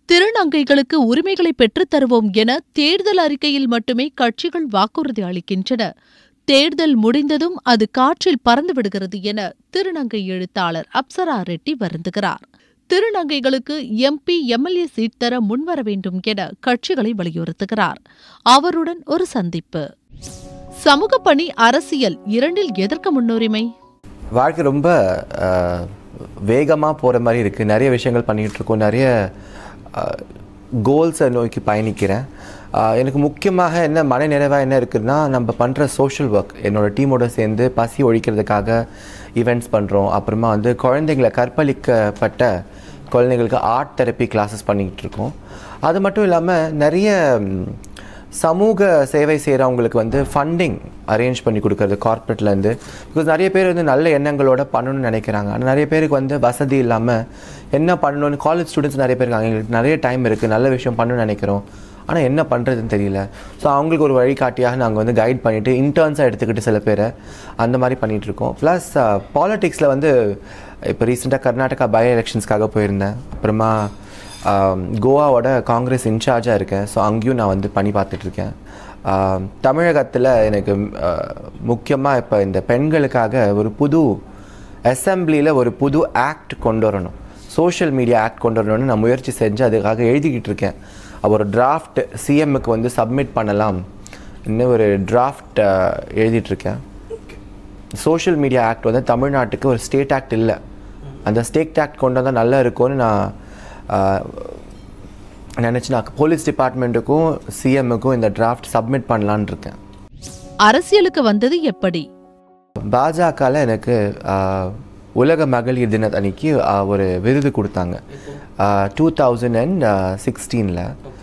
திருநங்கைகளுக்கு உரிமைகளை பெற்றுத் தருவோம் என தேர்தல் அறிக்கையில் மட்டுமே கட்சிகள் வாக்குறுதி அளிக்கின்றன தேர்தல் முடிந்ததும் அது காற்றில் பறந்து விடுகிறது என திருநங்கை எழுத்தாளர் அப்சரா ரெட்டி வருந்துகிறார் திருநங்கைகளுக்கு எம்பி எம்எல்ஏ சீட் தர முன்வர வேண்டும் என கட்சிகளை வலியுறுத்துகிறார் அவருடன் ஒரு சந்திப்பு சமூக பணி அரசியல் இரண்டில் எதற்கு முன்னுரிமை வாழ்க்கை ரொம்ப வேகமாக போகிற மாதிரி இருக்குது நிறைய விஷயங்கள் பண்ணிகிட்டு இருக்கோம் நிறைய கோல்ஸை நோக்கி பயணிக்கிறேன் ஆஹ் எனக்கு முக்கியமாக என்ன மன நிறைவாக என்ன இருக்குதுன்னா நம்ம பண்ணுற சோஷியல் ஒர்க் என்னோடய டீமோட சேர்ந்து பசி ஒழிக்கிறதுக்காக ஈவெண்ட்ஸ் பண்ணுறோம் அப்புறமா வந்து குழந்தைங்களை கற்பழிக்கப்பட்ட குழந்தைங்களுக்கு ஆர்ட் தெரப்பி கிளாஸஸ் பண்ணிக்கிட்டு இருக்கோம் அது மட்டும் இல்லாமல் நிறைய ம், சமூக சேவை செய்கிறவங்களுக்கு வந்து ஃபண்டிங் அரேஞ்ச் பண்ணி கொடுக்கறது கார்ப்பரேட்லேருந்து பிகாஸ் நிறைய பேர் வந்து நல்ல எண்ணங்களோட பண்ணணும்னு நினைக்கிறாங்க ஆனால் நிறைய பேருக்கு வந்து வசதி இல்லாமல் என்ன பண்ணணும்னு காலேஜ் ஸ்டூடெண்ட்ஸ் நிறைய பேர் இருக்காங்க எங்களுக்கு நிறைய டைம் இருக்குது நல்ல விஷயம் பண்ணணும்னு நினைக்கிறோம் ஆனால் என்ன பண்ணுறதுன்னு தெரியல ஸோ அவங்களுக்கு ஒரு வழிகாட்டியாக நாங்கள் வந்து கைட் பண்ணிவிட்டு இன்டர்ன்ஸாக எடுத்துக்கிட்டு சில பேரை அந்த மாதிரி பண்ணிகிட்டு இருக்கோம் ப்ளஸ் பாலிட்டிக்ஸில் வந்து இப்போ ரீசெண்டாக கர்நாடகா பை எலெக்ஷன்ஸ்க்காக போயிருந்தேன் அப்புறமா ஆம், கோவாவோட காங்கிரஸ் இன்சார்ஜாக இருக்கேன் ஸோ அங்கேயும் நான் வந்து பண்ணி பார்த்துட்ருக்கேன் தமிழகத்தில் எனக்கு முக்கியமாக இப்போ இந்த பெண்களுக்காக ஒரு புது அசெம்பிளியில் ஒரு புது ஆக்ட் கொண்டு வரணும் சோஷியல் மீடியா ஆக்ட் கொண்டு வரணும்னு நான் முயற்சி செஞ்சு அதுக்காக எழுதிக்கிட்டு இருக்கேன் ஒரு டிராஃப்ட் சிஎம்முக்கு வந்து சப்மிட் பண்ணலாம் இன்னும் ஒரு டிராஃப்ட் எழுதிட்டுருக்கேன் சோஷியல் மீடியா ஆக்ட் வந்து தமிழ்நாட்டுக்கு ஒரு ஸ்டேட் ஆக்ட் இல்லை அந்த ஸ்டேட் ஆக்ட் கொண்டு வந்தால் நல்லா இருக்கும்னு நான் ஆஹ், நினச்சி நான் போலீஸ் டிபார்ட்மெண்ட்டுக்கும் சிஎம்முக்கும் இந்த டிராஃப்ட் சப்மிட் பண்ணலான்னு இருக்கேன் அரசியலுக்கு வந்தது எப்படி பாஜகவில் எனக்கு ஆஹ், உலக மகளிர் தின அன்னைக்கு ஆஹ், ஒரு விருது கொடுத்தாங்க டூ தௌசண்ட் அண்ட் சிக்ஸ்டீனில்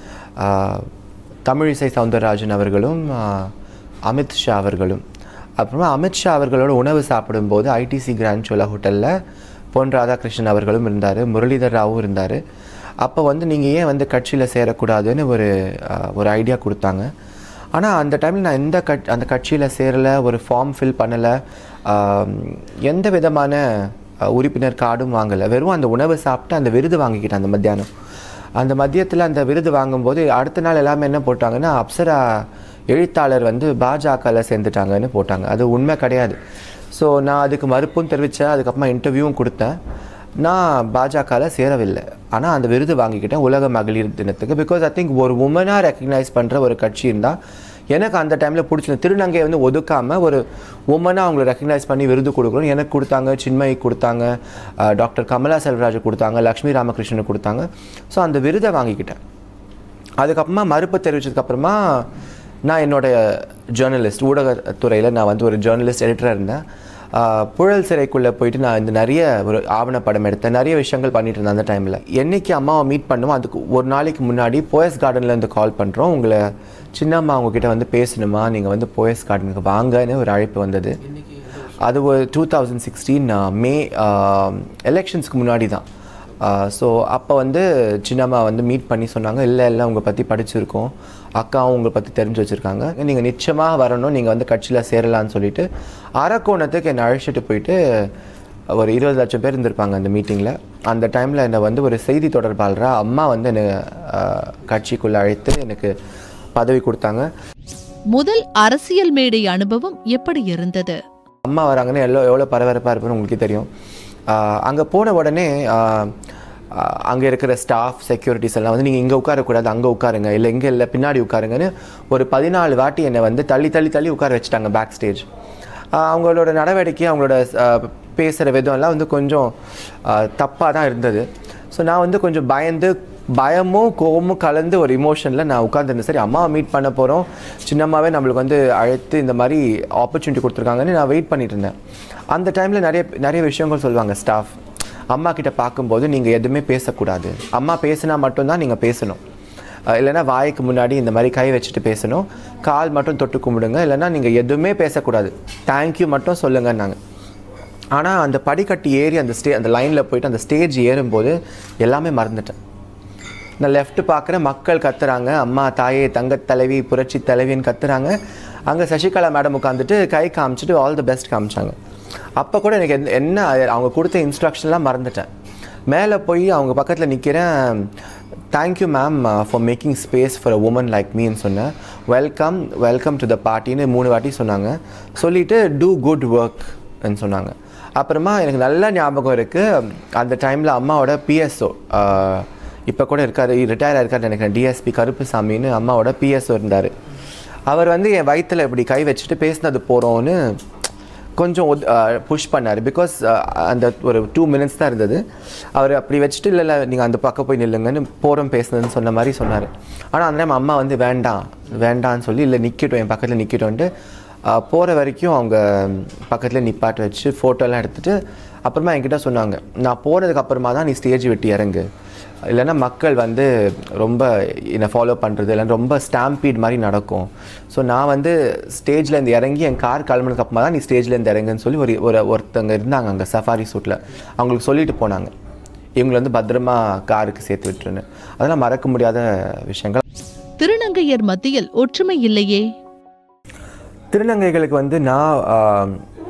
தமிழிசை சவுந்தரராஜன் அவர்களும் ஆஹ், அமித்ஷா அவர்களும் அப்புறமா அமித்ஷா அவர்களோட உணவு சாப்பிடும்போது ஐடிசி கிராண்ட் சோலா ஹோட்டலில் பொன் ராதாகிருஷ்ணன் அவர்களும் இருந்தார் முரளிதர் ராவும் இருந்தார் அப்போ வந்து நீங்கள் ஏன் வந்து கட்சியில் சேரக்கூடாதுன்னு ஒரு ஆஹ், ஒரு ஐடியா கொடுத்தாங்க ஆனால் அந்த டைமில் நான் எந்த கட் அந்த கட்சியில் சேரலை ஒரு ஃபார்ம் ஃபில் பண்ணலை எந்த விதமான அஹ், உறுப்பினர் கார்டும் வாங்கலை வெறும் அந்த உணவு சாப்பிட்டு அந்த விருது வாங்கிக்கிட்டேன் அந்த மத்தியானம் அந்த மதியத்தில் அந்த விருது வாங்கும்போது அடுத்த நாள் எல்லாமே என்ன போட்டாங்கன்னா அப்சரா எழுத்தாளர் வந்து பாஜகவில் சேர்ந்துட்டாங்கன்னு போட்டாங்க அது உண்மை கிடையாது ஸோ நான் அதுக்கு மறுப்பும் தெரிவித்தேன் அதுக்கப்புறமா இன்டர்வியூவும் கொடுத்தேன் நான் பாஜகவில் சேரவில்லை ஆனால் அந்த விருது வாங்கிக்கிட்டேன் உலக மகளிர் தினத்துக்கு பிகாஸ் ஐ திங்க் ஒரு உமனாக ரெக்கக்னைஸ் பண்ணுற ஒரு கட்சி இருந்தால் எனக்கு அந்த டைமில் பிடிச்சது திருநங்கையை வந்து ஒதுக்காமல் ஒரு உமனாக அவங்களை ரெக்கக்னைஸ் பண்ணி விருது கொடுக்கணும் எனக்கு கொடுத்தாங்க சின்மயி கொடுத்தாங்க அஹ், டாக்டர் கமலா செல்வராஜ் கொடுத்தாங்க லக்ஷ்மி ராமகிருஷ்ணன் கொடுத்தாங்க ஸோ அந்த விருதை வாங்கிக்கிட்டேன் அதுக்கப்புறமா மறுப்பு தெரிவிச்சதுக்கப்புறமா நான் என்னோட ஜேர்னலிஸ்ட் ஊடகத்துறையில் நான் வந்து ஒரு ஜேர்னலிஸ்ட் எடிட்டராக இருந்தேன் ஆஹ் புழல் சிறைக்குள்ளே போயிட்டு நான் இந்த நிறைய ஒரு ஆவணப்படம் எடுத்தேன் நிறைய விஷயங்கள் பண்ணிட்டு இருந்தேன் அந்த டைமில் என்னைக்கு அம்மாவை மீட் பண்ணுமோ அதுக்கு ஒரு நாளைக்கு முன்னாடி போயஸ் கார்டன்லேருந்து கால் பண்ணுறோம் உங்களை சின்னம்மா உங்ககிட்ட வந்து பேசணுமா நீங்கள் வந்து போயஸ் கார்டனுக்கு வாங்கன்னு ஒரு அழைப்பு வந்தது அது ஒரு டூ தௌசண்ட் சிக்ஸ்டீன் மே எலெக்ஷன்ஸ்க்கு முன்னாடி தான் ஸோ அப்போ வந்து சின்னம்மா வந்து மீட் பண்ணி சொன்னாங்க இல்லை இல்லை உங்களை பற்றி படிச்சிருக்கோம் அக்காவும் உங்களை பற்றி தெரிஞ்சு வச்சுருக்காங்க நீங்கள் நிச்சயமாக வரணும் நீங்கள் வந்து கட்சியில் சேரலான்னு சொல்லிட்டு அரக்கோணத்துக்கு என்னை அழைச்சிட்டு போயிட்டு ஒரு இருபது லட்சம் பேர் இருந்திருப்பாங்க அந்த மீட்டிங்கில் அந்த டைமில் என்னை வந்து ஒரு செய்தி தொடர்பாளராக அம்மா வந்து என்னை ஆஹ், கட்சிக்குள்ளே அழைத்து எனக்கு பதவி கொடுத்தாங்க முதல் அரசியல் மேடை அனுபவம் எப்படி இருந்தது அம்மா வராங்கன்னு எவ்வளோ எவ்வளோ பரபரப்பாக இருப்புன்னு உங்களுக்கே தெரியும் அங்கே போன உடனே அங்கே இருக்கிற ஸ்டாஃப் செக்யூரிட்டிஸ் எல்லாம் வந்து நீங்கள் இங்கே உட்காரக்கூடாது அங்கே உட்காருங்க இல்லை இங்கே இல்லை பின்னாடி உட்காருங்கன்னு ஒரு பதினாலு வாட்டி என்னை வந்து தள்ளி தள்ளி தள்ளி உட்கார வச்சுட்டாங்க பேக் ஸ்டேஜ் அவங்களோட நடவடிக்கை அவங்களோட பேசுகிற விதம் எல்லாம் வந்து கொஞ்சம் தப்பாக தான் இருந்தது ஸோ நான் வந்து கொஞ்சம் பயந்து பயமும் கோவமும் கலந்து ஒரு இமோஷனில் நான் உட்காந்துருந்தேன் சரி அம்மாவை மீட் பண்ண போகிறோம் சின்னம்மாவே நம்மளுக்கு வந்து அழைத்து இந்த மாதிரி ஆப்பர்ச்சுனிட்டி கொடுத்துருக்காங்கன்னு நான் வெயிட் பண்ணிட்டு இருந்தேன் அந்த டைமில் நிறைய நிறைய விஷயங்கள் சொல்லுவாங்க ஸ்டாஃப் அம்மா கிட்ட பார்க்கும்போது நீங்கள் எதுவுமே பேசக்கூடாது அம்மா பேசினா மட்டும்தான் நீங்கள் பேசணும் அஹ் இல்லைன்னா வாய்க்கு முன்னாடி இந்த மாதிரி கை வச்சுட்டு பேசணும் கால் மட்டும் தொட்டு கும்பிடுங்க இல்லைன்னா நீங்கள் எதுவுமே பேசக்கூடாது தேங்க்யூ மட்டும் சொல்லுங்கன்னாங்க ஆனால் அந்த படிக்கட்டு ஏறி அந்த ஸ்டே அந்த லைனில் போயிட்டு அந்த ஸ்டேஜ் ஏறும்போது எல்லாமே மறந்துட்டேன் நான் லெஃப்ட் பார்க்குறேன் மக்கள் கத்துறாங்க அம்மா தாயே தங்கத் தலைவி புரட்சி தலைவின்னு கத்துறாங்க அங்கே சசிகலா மேடம் உட்காந்துட்டு கை காமிச்சிட்டு ஆல் தி பெஸ்ட் காமிச்சாங்க அப்போ கூட எனக்கு எந்த- என்ன அவங்க கொடுத்த இன்ஸ்ட்ரக்ஷன்லாம் மறந்துட்டேன் மேலே போய் அவங்க பக்கத்தில் நிற்கிறேன் thank you ma'am for making space for a women like மீன்னு சொன்னேன் வெல்கம் வெல்கம் டு த பார்ட்டின்னு மூணு வாட்டி சொன்னாங்க சொல்லிவிட்டு டூ குட் ஒர்க்னு சொன்னாங்க அப்புறமா எனக்கு நல்ல ஞாபகம் இருக்குது அந்த டைமில் அம்மாவோட பிஎஸ்ஓ இப்போ கூட இருக்கார் ரிட்டையர் ஆயிருக்காரு நினைக்கிறேன் டிஎஸ்பி கருப்புசாமின்னு அம்மாவோட பிஎஸ்ஓ இருந்தார் அவர் வந்து என் வயித்துல இப்படி கை வச்சுட்டு பேசினது போகிறோன்னு கொஞ்சம் புஷ் பண்ணார் பிகாஸ் அந்த ஒரு டூ மினிட்ஸ் தான் இருந்தது அவர் அப்படி வச்சுட்டு இல்லை இல்லை நீங்கள் அந்த பக்கம் போய் நில்லுங்கன்னு போகிறோம் பேசுனதுன்னு சொன்ன மாதிரி சொன்னார் ஆனால் அந்த டைம் அம்மா வந்து வேண்டாம் வேண்டான்னு சொல்லி இல்லை நிற்கட்டும் என் பக்கத்தில் நிற்கட்டும்ன்ட்டு போகிற வரைக்கும் அவங்க பக்கத்தில் நிப்பாட்ட வச்சு ஃபோட்டோலாம் எடுத்துகிட்டு அப்புறமா என்கிட்ட சொன்னாங்க நான் போனதுக்கு அப்புறமா தான் நீ ஸ்டேஜ் விட்டு இறங்கு இல்லைன்னா மக்கள் வந்து ரொம்ப என்னை ஃபாலோ பண்ணுறது இல்லைன்னா ரொம்ப ஸ்டாம்பீட் மாதிரி நடக்கும் ஸோ நான் வந்து ஸ்டேஜ்லேருந்து இறங்கி என் கார் கிளம்புனதுக்கு அப்புறமா தான் நீ ஸ்டேஜ்லேருந்து இறங்குன்னு சொல்லி ஒரு ஒரு ஒருத்தங்க இருந்தாங்க அங்கே சஃபாரி சூட்டில் அவங்களுக்கு சொல்லிட்டு போனாங்க இவங்களை வந்து பத்திரமா காருக்கு சேர்த்து விட்டுருன்னு அதெல்லாம் மறக்க முடியாத விஷயங்கள் திருநங்கையர் மத்தியில் ஒற்றுமை இல்லையே திருநங்கைகளுக்கு வந்து நான் ஆஹ்,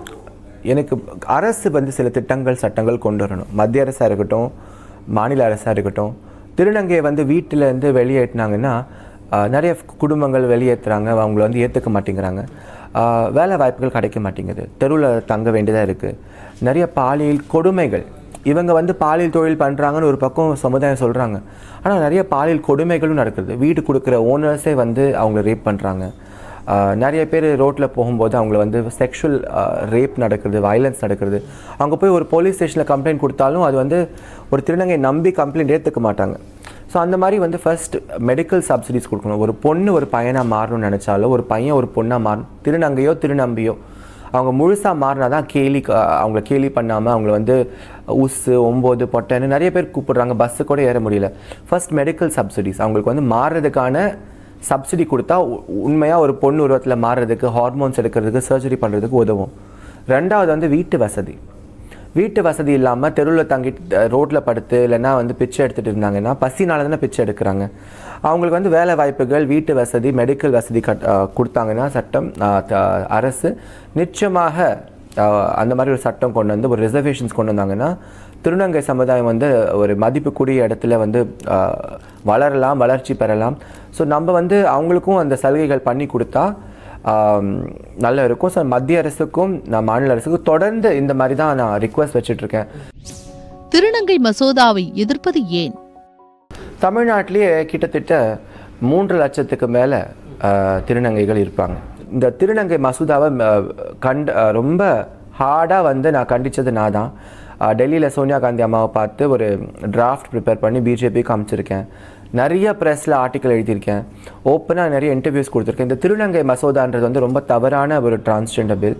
எனக்கு அரசு வந்து சில திட்டங்கள் சட்டங்கள் கொண்டு வரணும் மத்திய அரசாக இருக்கட்டும் மாநில அரசாக இருக்கட்டும் திருநங்கையை வந்து வீட்டிலேருந்து வெளியேற்றினாங்கன்னா ஆஹ், நிறைய குடும்பங்கள் வெளியேற்றுறாங்க அவங்கள வந்து ஏற்றுக்க மாட்டேங்கிறாங்க ஆஹ், வேலை வாய்ப்புகள் கிடைக்க மாட்டேங்குது தெருவில் தங்க வேண்டியதாக இருக்குது நிறைய பாலியல் கொடுமைகள் இவங்க வந்து பாலியல் தொழில் பண்ணுறாங்கன்னு ஒரு பக்கம் சமுதாயம் சொல்கிறாங்க ஆனால் நிறைய பாலியல் கொடுமைகளும் நடக்குது வீடு கொடுக்குற ஓனர்ஸே வந்து அவங்கள ரேப் பண்ணுறாங்க ஆஹ் நிறைய பேர் ரோட்டில் போகும்போது அவங்கள வந்து செக்ஷுவல் ரேப் நடக்கிறது வயலன்ஸ் நடக்கிறது அவங்க போய் ஒரு போலீஸ் ஸ்டேஷனில் கம்ப்ளைண்ட் கொடுத்தாலும் அது வந்து ஒரு திருநங்கை நம்பி கம்ப்ளைண்ட் ஏற்றுக்க மாட்டாங்க ஸோ அந்த மாதிரி வந்து ஃபர்ஸ்ட் மெடிக்கல் சப்சிடிஸ் கொடுக்கணும் ஒரு பொண்ணு ஒரு பையனாக மாறணும்னு நினச்சாலோ ஒரு பையன் ஒரு பொண்ணாக மாறணும் திருநங்கையோ திருநம்பியோ அவங்க முழுசாக மாறினா தான் கேலி க- அவங்கள கேலி பண்ணாமல் அவங்கள வந்து உசு ஒம்பது பொட்டைன்னு நிறைய பேர் கூப்பிடுறாங்க பஸ்ஸு கூட ஏற முடியல ஃபர்ஸ்ட் மெடிக்கல் சப்சிடிஸ் அவங்களுக்கு வந்து மாறுறதுக்கான சப்சிடி கொடுத்தா உண்மையாக ஒரு பொண்ணு உருவத்தில் மாறுறதுக்கு ஹார்மோன்ஸ் எடுக்கிறதுக்கு சர்ஜரி பண்ணுறதுக்கு உதவும் ரெண்டாவது வந்து வீட்டு வசதி வீட்டு வசதி இல்லாமல் தெருவில் தங்கி ரோட்டில் படுத்து இல்லைன்னா வந்து பிச்சை எடுத்துகிட்டு இருந்தாங்கன்னா பசினால தானே பிச்சை எடுக்கிறாங்க அவங்களுக்கு வந்து வேலை வாய்ப்புகள் வீட்டு வசதி மெடிக்கல் வசதி கட் அஹ் கொடுத்தாங்கன்னா சட்டம் அஹ் த- அரசு நிச்சயமாக அஹ் அந்த மாதிரி ஒரு சட்டம் கொண்டு வந்து ஒரு ரிசர்வேஷன்ஸ் கொண்டு வந்தாங்கன்னா திருநங்கை சமுதாயம் வந்து ஒரு மதிப்புக்குரிய இடத்துல வந்து அஹ், வளரலாம் வளர்ச்சி பெறலாம் ஸோ நம்ம வந்து அவங்களுக்கும் அந்த சலுகைகள் பண்ணி கொடுத்தா ஆம், நல்லா இருக்கும் ஸோ மத்திய அரசுக்கும் நான் மாநில அரசுக்கும் தொடர்ந்து இந்த மாதிரி தான் நான் ரிக்வஸ்ட் வச்சுட்ருக்கேன் திருநங்கை மசோதாவை எதிர்ப்பது ஏன் தமிழ்நாட்டிலேயே கிட்டத்தட்ட மூன்று லட்சத்துக்கு மேலே திருநங்கைகள் இருப்பாங்க இந்த திருநங்கை மசோதாவை அஹ், கண்ட அஹ், ரொம்ப ஹார்டாக வந்து நான் கண்டித்தது நான் தான் டெல்லியில் சோனியா காந்தி அம்மாவை பார்த்து ஒரு டிராஃப்ட் ப்ரிப்பேர் பண்ணி பிஜேபிக்கு அமைச்சிருக்கேன் நிறைய ப்ரெஸ்ஸில் ஆர்டிக்கல் எழுதியிருக்கேன் ஓப்பனாக நிறைய இன்டர்வியூஸ் கொடுத்துருக்கேன் இந்த திருநங்கை மசோதான்றது வந்து ரொம்ப தவறான ஒரு டிரான்ஸ்ஜெண்டர் பில்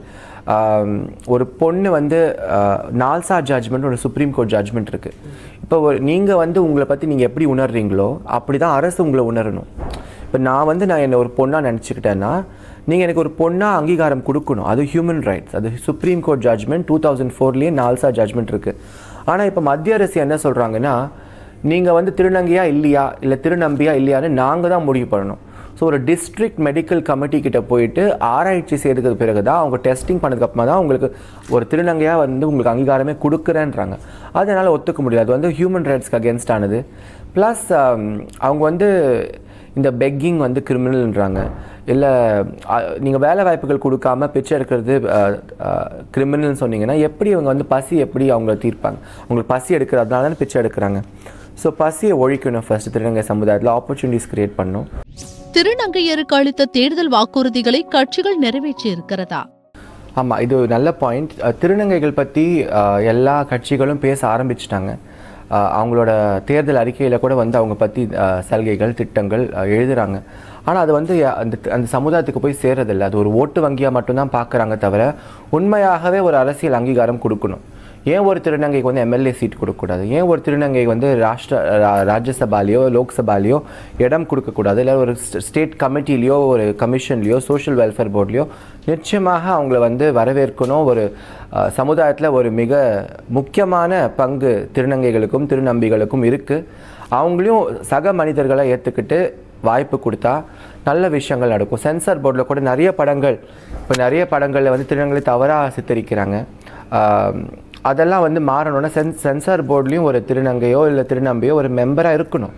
ஒரு பொண்ணு வந்து ஆஹ், நால்சா ஜட்ஜ்மெண்ட் ஒரு சுப்ரீம் கோர்ட் ஜட்ஜ்மெண்ட் இருக்குது இப்போ ஒரு நீங்கள் வந்து உங்களை பற்றி நீங்கள் எப்படி உணர்றீங்களோ அப்படி தான் அரசு உங்களை உணரணும் இப்போ நான் வந்து நான் என்னை ஒரு பொண்ணாக நினச்சிக்கிட்டேன்னா நீங்கள் எனக்கு ஒரு பொண்ணாக அங்கீகாரம் கொடுக்கணும் அது ஹியூமன் ரைட்ஸ் அது supreme court judgement two thousand ஃபோர்லேயே நால்சா ஜட்ஜ்மெண்ட் இருக்குது ஆனால் இப்போ மத்திய அரசு என்ன சொல்கிறாங்கன்னா நீங்கள் வந்து திருநங்கையா இல்லையா இல்லை திருநம்பியா இல்லையான்னு நாங்கள் தான் முடிவு பண்ணணும் ஸோ ஒரு டிஸ்ட்ரிக்ட் மெடிக்கல் கமிட்டி கிட்ட போயிட்டு ஆராய்ச்சி செய்ததுக்கு பிறகு தான் அவங்க டெஸ்டிங் பண்ணதுக்கு அப்புறமா தான் உங்களுக்கு ஒரு திருநங்கையாக வந்து உங்களுக்கு அங்கீகாரமே கொடுக்குறேன்றாங்க அதனால் ஒத்துக்க முடியாது அது வந்து ஹியூமன் ரைட்ஸ்க்கு அகேன்ஸ்ட் ஆனது ப்ளஸ் அவங்க வந்து இந்த பெக்கிங் வந்து கிரிமினல்ன்றாங்க இல்லை நீங்கள் வேலை வாய்ப்புகள் கொடுக்காம பிச்சை எடுக்கிறது கிரிமினல்னு சொன்னீங்கன்னா எப்படி இவங்க வந்து பசி எப்படி அவங்கள தீர்ப்பாங்க அவங்களுக்கு பசி எடுக்கிறதுனால தானே பிச்சை எடுக்கிறாங்க ஸோ பசியை ஒழிக்கணும் ஃபர்ஸ்ட் திருநங்கை சமுதாயத்தில் ஆப்பர்ச்சுனிட்டிஸ் கிரியேட் பண்ணணும் திருநங்கையருக்கு அளித்த தேர்தல் வாக்குறுதிகளை கட்சிகள் நிறைவேற்றி இருக்கிறதா ஆமாம் இது ஒரு நல்ல பாயிண்ட் திருநங்கைகள் பற்றி எல்லா கட்சிகளும் பேச ஆரம்பிச்சிட்டாங்க அவங்களோட தேர்தல் அறிக்கையில் கூட வந்து அவங்க பற்றி சலுகைகள் திட்டங்கள் அஹ், எழுதுறாங்க ஆனால் அது வந்து யா- அந்த அந்த சமுதாயத்துக்கு போய் சேரதில்லை அது ஒரு ஓட்டு வங்கியாக மட்டும்தான் பார்க்குறாங்க தவிர உண்மையாகவே ஒரு அரசியல் அங்கீகாரம் கொடுக்கணும் ஏன் ஒரு திருநங்கைக்கு வந்து எம்எல்ஏ சீட் கொடுக்கக்கூடாது ஏன் ஒரு திருநங்கை வந்து ராஷ்டிர ரா- ராஜ்யசபாலேயோ லோக்சபாலேயோ இடம் கொடுக்கக்கூடாது இல்லை ஒரு ஸ்டேட் கமிட்டிலேயோ ஒரு கமிஷன்லேயோ சோஷியல் வெல்ஃபேர் போர்ட்லேயோ நிச்சயமாக அவங்கள வந்து வரவேற்கணும் ஒரு சமுதாயத்தில் ஒரு மிக முக்கியமான பங்கு திருநங்கைகளுக்கும் திருநம்பிகளுக்கும் இருக்குது அவங்களையும் சக மனிதர்களை ஏற்றுக்கிட்டு வாய்ப்பு கொடுத்தா நல்ல விஷயங்கள் நடக்கும் சென்சார் போர்டில் கூட நிறைய படங்கள் இப்போ நிறைய படங்களில் வந்து திருநங்களை தவறாக சித்தரிக்கிறாங்க ஆம், அதெல்லாம் வந்து மாறணும்னா சென் சென்சார் போர்ட்லேயும் ஒரு திருநங்கையோ இல்லை திருநம்பியோ ஒரு மெம்பராக இருக்கணும் ஸோ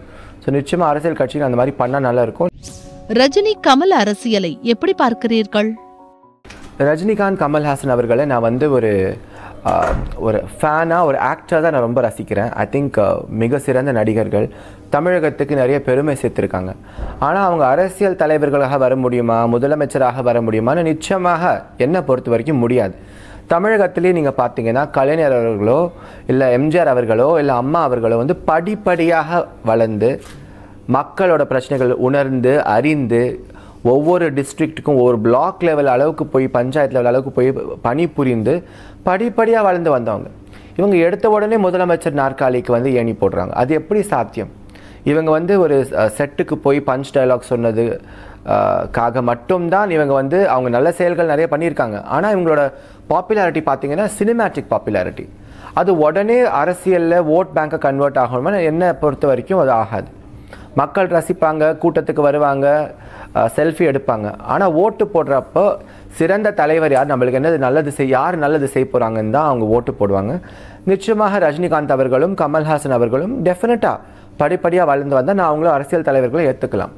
ஸோ நிச்சயமாக அரசியல் கட்சிகள் அந்த மாதிரி பண்ணால் நல்லா இருக்கும் ரஜினி கமல் அரசியலை எப்படி பார்க்கிறீர்கள் ரஜினிகாந்த் கமல்ஹாசன் அவர்களை நான் வந்து ஒரு ஆஹ், ஒரு ஃபேனாக ஒரு ஆக்டராக தான் நான் ரொம்ப ரசிக்கிறேன் ஐ திங்க் மிக சிறந்த நடிகர்கள் தமிழகத்துக்கு நிறைய பெருமை சேர்த்துருக்காங்க ஆனால் அவங்க அரசியல் தலைவர்களாக வர முடியுமா முதலமைச்சராக வர முடியுமான்னு நிச்சயமாக என்னை பொறுத்த வரைக்கும் முடியாது தமிழகத்திலே நீங்கள் பார்த்தீங்கன்னா கலைஞர் அவர்களோ இல்லை எம்ஜிஆர் அவர்களோ இல்லை அம்மா அவர்களோ வந்து படிப்படியாக வளர்ந்து மக்களோட பிரச்சனைகள் உணர்ந்து அறிந்து ஒவ்வொரு டிஸ்ட்ரிக்ட்டுக்கும் ஒவ்வொரு பிளாக் லெவல் அளவுக்கு போய் பஞ்சாயத்து லெவல் அளவுக்கு போய் பணி புரிந்து படிப்படியாக வளர்ந்து வந்தவங்க இவங்க எடுத்த உடனே முதலமைச்சர் நாற்காலிக்கு வந்து ஏணி போடுறாங்க அது எப்படி சாத்தியம் இவங்க வந்து ஒரு செட்டுக்கு போய் பஞ்ச் டயலாக் சொன்னது அஹ், காக மட்டும்தான் இவங்க வந்து அவங்க நல்ல செயல்கள் நிறைய பண்ணியிருக்காங்க ஆனால் இவங்களோட பாப்புலாரிட்டி பார்த்தீங்கன்னா சினிமேட்டிக் பாப்புலாரிட்டி அது உடனே அரசியலில் ஓட் பேங்கை கன்வெர்ட் ஆகணும்னா என்னை பொறுத்த வரைக்கும் அது ஆகாது மக்கள் ரசிப்பாங்க கூட்டத்துக்கு வருவாங்க செல்ஃபி எடுப்பாங்க ஆனால் ஓட்டு போடுறப்போ சிறந்த தலைவர் யார் நம்மளுக்கு என்னது நல்லது செய் யார் நல்லது செய்ய போகிறாங்கன்னு தான் அவங்க ஓட்டு போடுவாங்க நிச்சயமாக ரஜினிகாந்த் அவர்களும் கமல்ஹாசன் அவர்களும் டெஃபினட்டாக படிப்படியாக வளர்ந்து வந்தால் நான் அவங்களும் அரசியல் தலைவர்களை ஏற்றுக்கலாம்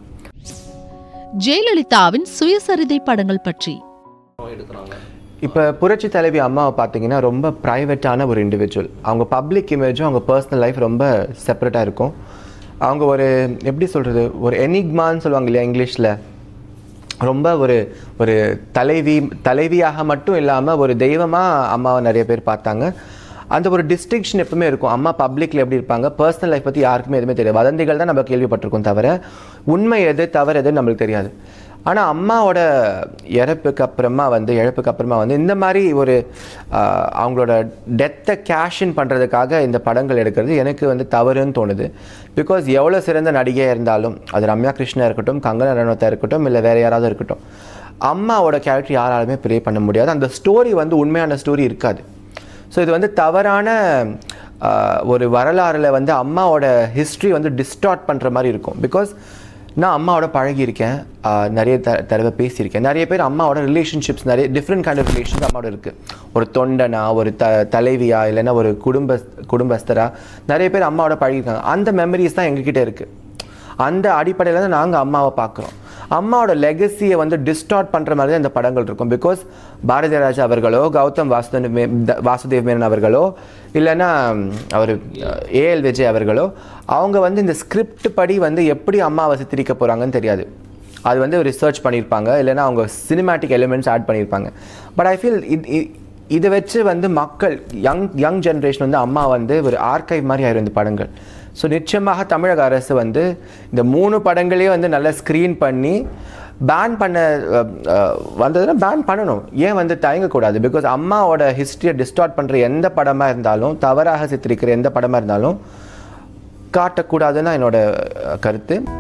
ஜெயலலிதாவின் சுயசரிதை படங்கள் பற்றி இப்போ புரட்சி தலைவி அம்மாவை பார்த்தீங்கன்னா ரொம்ப ப்ரைவேட்டான ஒரு இண்டிவிஜுவல் அவங்க பப்ளிக் இமேஜும் அவங்க பர்சனல் லைஃப் ரொம்ப செப்பரேட்டாக இருக்கும் அவங்க ஒரு எப்படி சொல்கிறது ஒரு எனிக்மான்னு சொல்லுவாங்க இல்லையா இங்கிலீஷில் ரொம்ப ஒரு ஒரு தலைவி தலைவியாக மட்டும் இல்லாமல் ஒரு தெய்வமாக அம்மாவை நிறைய பேர் பார்த்தாங்க அந்த ஒரு டிஸ்டிங்ஷன் எப்பவுமே இருக்கும் அம்மா பப்ளிக்கில் எப்படி இருப்பாங்க பர்சனல் லைஃப் பற்றி யாருக்குமே எதுவுமே தெரியாது வதந்திகள் தான் நம்ம கேள்விப்பட்டிருக்கோம் தவிர உண்மை எது தவறு எதுன்னு நம்மளுக்கு தெரியாது ஆனால் அம்மாவோட இறப்புக்கு அப்புறமா வந்து இழப்புக்கு அப்புறமா வந்து இந்த மாதிரி ஒரு ஆஹ், அவங்களோட டெத்தை கேஷின் பண்ணுறதுக்காக இந்த படங்கள் எடுக்கிறது எனக்கு வந்து தவறுன்னு தோணுது பிகாஸ் எவ்வளோ சிறந்த நடிகையாக இருந்தாலும் அது ரம்யா கிருஷ்ணா இருக்கட்டும் கங்கனா ரணோத்தா இருக்கட்டும் இல்லை வேறு யாராவது இருக்கட்டும் அம்மாவோட கேரக்டர் யாராலுமே ப்ளே பண்ண முடியாது அந்த ஸ்டோரி வந்து உண்மையான ஸ்டோரி இருக்காது ஸோ இது வந்து தவறான ஆஹ், ஒரு வரலாறில் வந்து அம்மாவோட ஹிஸ்ட்ரி வந்து டிஸ்டார்ட் பண்ணுற மாதிரி இருக்கும் பிகாஸ் நான் அம்மாவோட பழகியிருக்கேன் ஆஹ், நிறைய த தடவை பேசியிருக்கேன் நிறைய பேர் அம்மாவோட ரிலேஷன்ஷிப்ஸ் நிறைய டிஃப்ரெண்ட் கைண்ட் ஆஃப் ரிலேஷன்ஸ் அம்மாவோட இருக்குது ஒரு தொண்டனா ஒரு த தலைவியா இல்லைன்னா ஒரு குடும்ப குடும்பஸ்தரா நிறைய பேர் அம்மாவோட பழகியிருக்காங்க அந்த மெமரிஸ் தான் எங்ககிட்ட இருக்குது அந்த அடிப்படையில் தான் நாங்கள் அம்மாவை பார்க்குறோம் அம்மாவோட லெகசியை வந்து டிஸ்டார்ட் பண்ணுற மாதிரி தான் இந்த படங்கள் இருக்கும் பிகாஸ் பாரதிய ராஜா அவர்களோ கௌதம் வாசுதேவ் மே- த- வாசுதேவ் மேனன் அவர்களோ இல்லைன்னா அவர் ஏஎல் விஜய் அவர்களோ அவங்க வந்து இந்த ஸ்கிரிப்ட் படி வந்து எப்படி அம்மாவை சித்தரிக்க போகிறாங்கன்னு தெரியாது அது வந்து ரிசர்ச் பண்ணியிருப்பாங்க இல்லைன்னா அவங்க சினிமேட்டிக் எலிமெண்ட்ஸ் ஆட் பண்ணியிருப்பாங்க பட் ஐ ஃபீல் இதை வச்சு வந்து மக்கள் யங் யங் ஜென்ரேஷன் வந்து அம்மா வந்து ஒரு ஆர்கைவ் மாதிரி ஆயிரும் இந்த படங்கள் ஸோ நிச்சயமாக தமிழக அரசு வந்து இந்த மூணு படங்களையும் வந்து நல்லா ஸ்க்ரீன் பண்ணி பேன் பண்ண அஹ், அஹ், வந்ததுன்னா பேன் பண்ணணும் ஏன் வந்து தயங்கக்கூடாது பிகாஸ் அம்மாவோட ஹிஸ்ட்ரியை டிஸ்டார்ட் பண்ணுற எந்த படமாக இருந்தாலும் தவறாக சித்தரிக்கிற எந்த படமாக இருந்தாலும் காட்டக்கூடாதுன்னு என்னோட அஹ், கருத்து